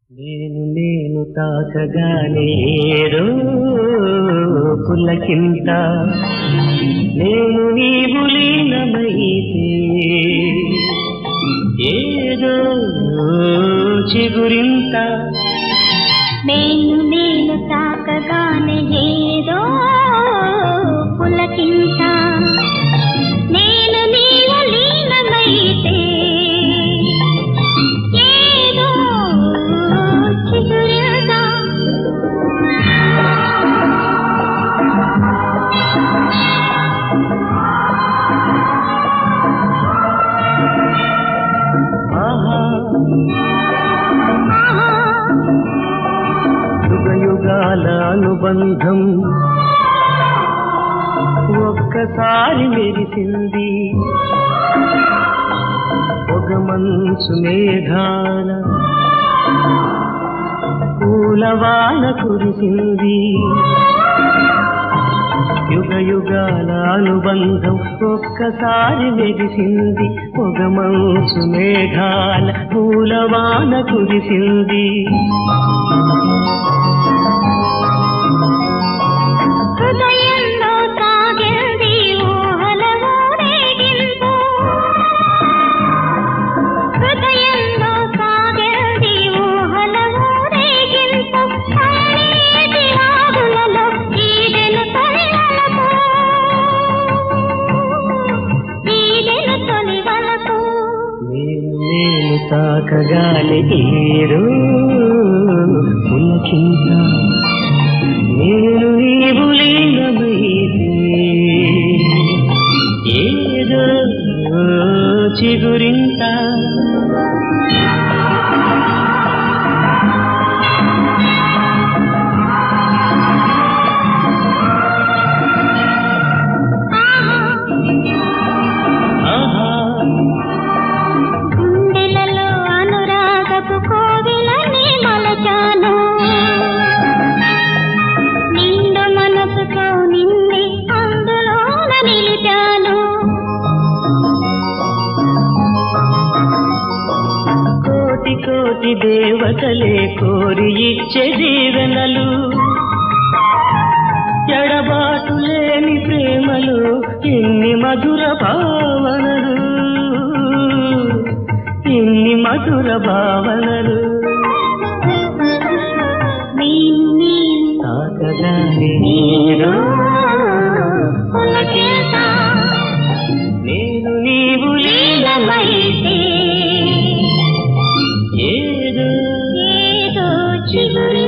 నేను నేను తాకగానే ఏదో పుల్లకింత నేను నీవు లీనమైతే ఏదో చిగురింత నేను నేను తాకగానే ఏదో పులకింత నేను నీవు లీనమైతే ఏదో చిగురింత ఆహా ఆహా యుగ యుగాల అనుబంధం ఒక్కసారి మెరిసింది ఒక మంచు మేఘాల పూలవాన కురిసింది యుగ యుగాల అనుబంధం ఒక్కసారి మెరిసింది ఒక మంచు మేఘాల పూలవాన కురిసింది హృదయంలో సాగింది ఊహల ఊరేగింపు హృదయంలో సాగింది ఊహల ఊరేగింపు కన్నీటి ఆవులలో ఈడెను తొలి వలపు ఈడెను తొలి వలపు నేను నేను తాకగానే ఏరో పులకింత నేను నీవు లీనమైతే ఏదో చిగురింత ఆహా గుండెలలో అనురాగపు కోవిలని మలచాను నిండు మనసుతో నిండి అందులోన నిలిపాను కోటి కోటి దేవతలే కోరి ఇచ్చే దీవెనలు ఎడబాటు లేని ప్రేమలు ఇన్ని మధుర భావనలు ఇన్ని మధుర భావనలు నేను నేను తాకగానే నేను పులకింత నేను నీవు లీలమైతే ఏదో ఏదో చిగురు